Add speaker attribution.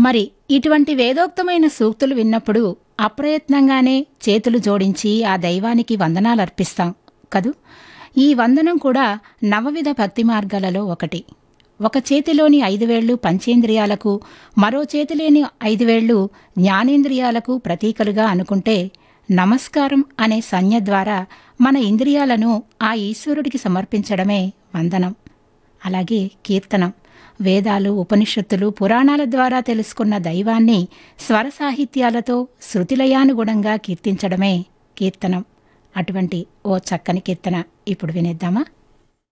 Speaker 1: మరి ఇటువంటి వేదోక్తమైన సూక్తులు విన్నప్పుడు అప్రయత్నంగానే చేతులు జోడించి ఆ దైవానికి వందనాలు అర్పిస్తాం కదూ ఈ వందనం కూడా నవవిధ భక్తి మార్గాలలో ఒకటి ఒక చేతిలోని ఐదు వేళ్లు పంచేంద్రియాలకు మరో చేతిలేని ఐదు వేళ్లు జ్ఞానేంద్రియాలకు ప్రతీకలుగా అనుకుంటే నమస్కారం అనే సంజ్ఞ ద్వారా మన ఇంద్రియాలను ఆ ఈశ్వరుడికి సమర్పించడమే వందనం అలాగే కీర్తనం వేదాలు ఉపనిషత్తులు పురాణాల ద్వారా తెలుసుకున్న దైవాన్ని స్వర సాహిత్యాలతో శృతిలయానుగుణంగా కీర్తించడమే కీర్తనం అటువంటి ఓ చక్కని కీర్తన ఇప్పుడు వినేద్దామా